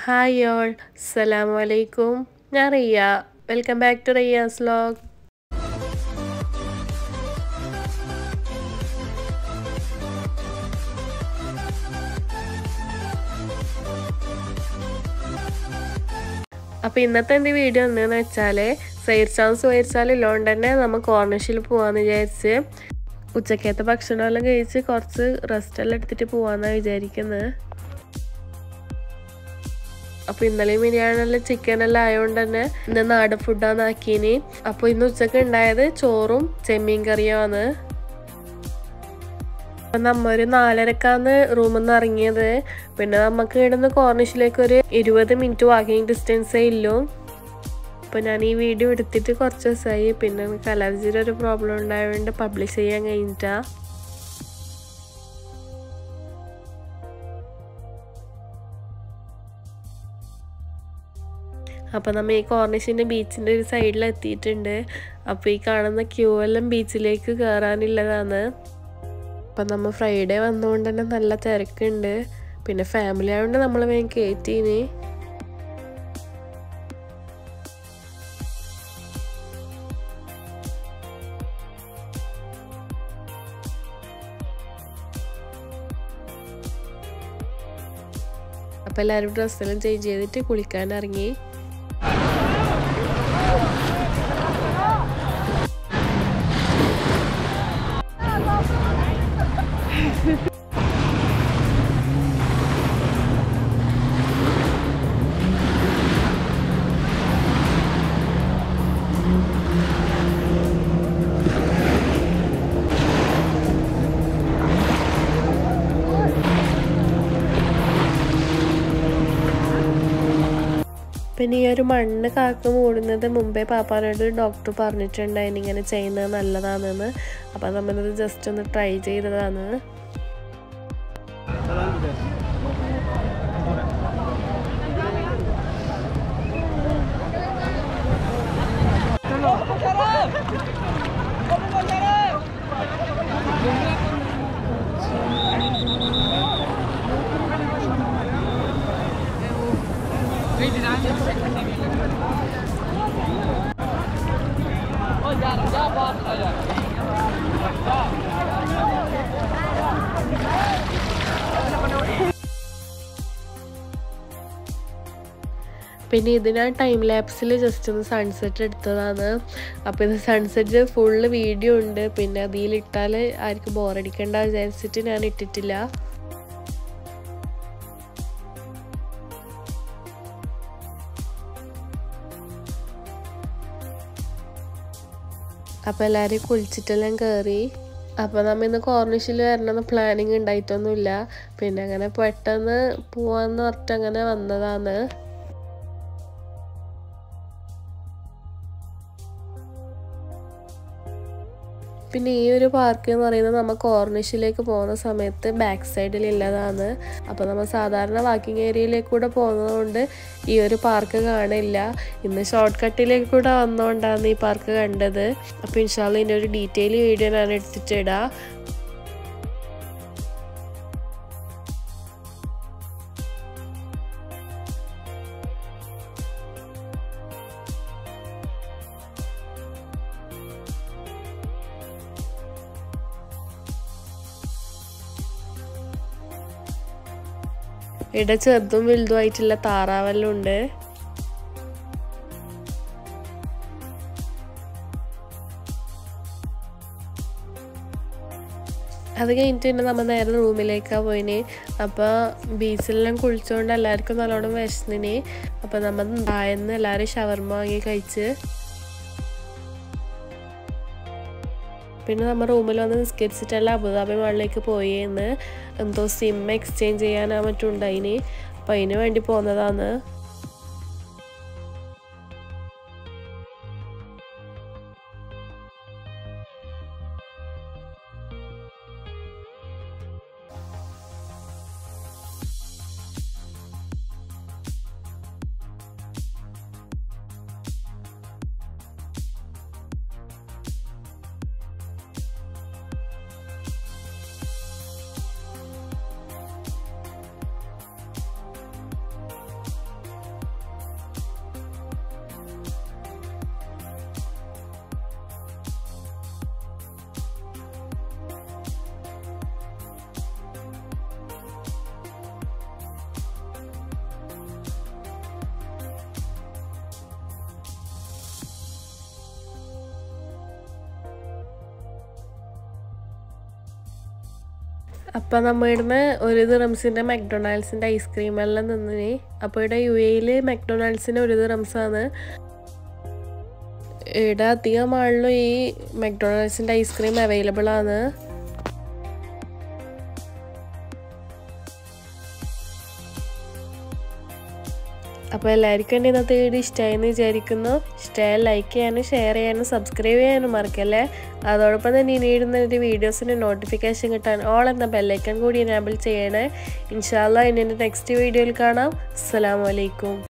hi all അസ്സലാമു അലൈക്കും ഞാൻ Riya welcome back to Riya's vlog അപ്പോൾ ഇന്നത്തെ എൻ്റെ വീഡിയോ എന്താണെന്ന് വെച്ചാൽ സൈർ ചാൻസ് വഹിച്ചാൽ ഇല്ലോണ്ട് തന്നെ നമ്മൾ കോർണിഷിൽ പോകാമെന്ന് വിചാരിച്ച് ഉച്ചക്കത്തെ ഭക്ഷണമെല്ലാം കഴിച്ച് കുറച്ച് റെസ്റ്റ് എല്ലാം എടുത്തിട്ട് പോകാമെന്നാണ് വിചാരിക്കുന്നത് അപ്പോൾ ഇന്നലെയും ബിരിയാണിയെല്ലാം ചിക്കനെല്ലാം ആയതുകൊണ്ട് തന്നെ ഇന്ന് നാടൻ ഫുഡാണ് ആക്കീനി അപ്പോൾ ഇന്ന് ഉച്ചക്ക് ഉണ്ടായത് ചോറും ചെമ്മീൻ കറിയുമാണ് അപ്പം നമ്മ ഒരു നാലരക്കാന്ന് റൂമിൽ നിന്ന് ഇറങ്ങിയത് പിന്നെ നമുക്ക് ഇവിടുന്ന് കോർണിഷിലേക്ക് ഒരു ഇരുപത് മിനിറ്റ് വാക്കിംഗ് ഡിസ്റ്റൻസേ ഇല്ലൂ അപ്പോൾ ഞാൻ ഈ വീഡിയോ എടുത്തിട്ട് കുറച്ച് ദിവസമായി പിന്നെ എനിക്ക് അലർജിയുടെ ഒരു പ്രോബ്ലം ഉണ്ടായതുകൊണ്ട് പബ്ലിഷ് ചെയ്യാൻ കഴിഞ്ഞിട്ടാ അപ്പോൾ നമ്മൾ ഈ കോർണിഷിൻ്റെ ബീച്ചിൻ്റെ ഒരു സൈഡിൽ എത്തിയിട്ടുണ്ട് അപ്പോൾ ഈ കാണുന്ന ക്യൂ എല്ലാം ബീച്ചിലേക്ക് കയറാനുള്ളതാണ് അപ്പം നമ്മൾ ഫ്രൈഡേ വന്നുകൊണ്ട് തന്നെ നല്ല തിരക്കുണ്ട് പിന്നെ ഫാമിലി ആയതുകൊണ്ട് നമ്മൾ വേഗം കയറ്റീനി അപ്പം എല്ലാവരും ഡ്രസ്സെല്ലാം ചേഞ്ച് ചെയ്തിട്ട് കുളിക്കാൻ ഇറങ്ങി പിന്നെ ഈ ഒരു മണ്ണ് കാക്ക മൂടുന്നത് മുമ്പേ പാപ്പാനോട് ഡോക്ടർ പറഞ്ഞിട്ടുണ്ടായിരുന്നു ഇങ്ങനെ ചെയ്യുന്നത് നല്ലതാണെന്ന് അപ്പം നമ്മളിത് ജസ്റ്റ് ഒന്ന് ട്രൈ ചെയ്തതാണ് പിന്നെ ഇത് ഞാൻ ടൈം ലാപ്സിൽ ജസ്റ്റ് ഒന്ന് സൺസെറ്റ് എടുത്തതാണ് അപ്പോൾ ഇത് സൺസെറ്റ് ഫുള്ള് വീഡിയോ ഉണ്ട് പിന്നെ അതിലിട്ടാൽ ആർക്കും ബോറടിക്കണ്ട വിചാരിച്ചിട്ട് ഞാൻ ഇട്ടിട്ടില്ല അപ്പോൾ എല്ലാവരും കുളിച്ചിട്ടെല്ലാം കയറി അപ്പോൾ നമ്മൾ ഇന്ന് കോർണിഷിൽ വരണമെന്ന് പ്ലാനിങ് ഉണ്ടായിട്ടൊന്നുമില്ല പിന്നെ അങ്ങനെ പെട്ടെന്ന് പോവാന്ന് പറഞ്ഞിട്ട് അങ്ങനെ വന്നതാണ് പിന്നെ ഈ ഒരു പാർക്ക് എന്ന് പറയുന്നത് നമ്മൾ കോർണിഷിലേക്ക് പോകുന്ന സമയത്ത് ബാക്ക് സൈഡിൽ ഉള്ളതാണ് അപ്പോൾ നമ്മൾ സാധാരണ വാക്കിംഗ് ഏരിയയിലേക്ക് കൂടെ പോകുന്നതുകൊണ്ട് ഈ ഒരു പാർക്ക് കാണില്ല ഇന്ന് ഷോർട്ട് കട്ടിലേക്ക് കൂടെ വന്നുകൊണ്ടാണ് ഈ പാർക്ക് കണ്ടത് അപ്പോൾ ഇൻഷാല്ല ഇതിൻ്റെ ഒരു ഡീറ്റെയിൽ വീഡിയോ ഞാൻ എടുത്തിട്ടിടാം ഇവിടെ ചെറുതും വലുതുമായിട്ടുള്ള താറാവെല്ലാം ഉണ്ട് അത് കഴിഞ്ഞിട്ട് പിന്നെ നമ്മൾ നേരെ റൂമിലേക്കാണ് പോയിന് അപ്പോൾ ബീച്ചിലെല്ലാം കുളിച്ചുകൊണ്ട് എല്ലാവർക്കും നല്ലോണം വിശന്നിന് അപ്പോൾ നമ്മൾ താഴെന്ന് എല്ലാവരും ഷവർമ വാങ്ങി കഴിച്ച് പിന്നെ നമ്മൾ റൂമിൽ വന്ന് നിസ്കരിച്ചിട്ടല്ല അബുദാബി മാളിലേക്ക് പോയി എന്ന് എന്തോ സിം എക്സ്ചേഞ്ച് ചെയ്യാനാ മറ്റുണ്ടായിന് അപ്പം അതിന് വേണ്ടി പോകുന്നതാണ് അപ്പം നമ്മൾ ഇവിടുന്ന് ഒരു ദിറംസിൻ്റെ മക്ഡൊണാൾഡ്സിൻ്റെ ഐസ്ക്രീം എല്ലാം തിന്നിനി അപ്പോൾ ഇവിടെ യു എയിൽ മക്ഡൊണാൾഡ്സിന് ഒരു ദിറംസാണ് ഇവിടെ അധികം ആളിലും ഈ മക്ഡൊണാൾഡ്സിൻ്റെ ഐസ്ക്രീം അവൈലബിൾ ആണ് അപ്പോൾ എല്ലാവർക്കും എൻ്റെ ഇന്നത്തെ വീഡിയോ ഇഷ്ടമായെന്ന് വിചാരിക്കുന്നു ഇഷ്ടമായ ലൈക്ക് ചെയ്യാനും ഷെയർ ചെയ്യാനും സബ്സ്ക്രൈബ് ചെയ്യാനും മറക്കല്ലേ അതോടൊപ്പം തന്നെ ഇനി ഇടുന്ന ഒരു വീഡിയോസിൻ്റെ നോട്ടിഫിക്കേഷൻ കിട്ടാൻ ഓൾ എന്ന ബെല്ലൈക്കൺ കൂടി എനാബിൾ ചെയ്യണേ ഇൻഷാല്ല ഇനി എൻ്റെ നെക്സ്റ്റ് വീഡിയോയിൽ കാണാം അസ്സാം വലൈക്കും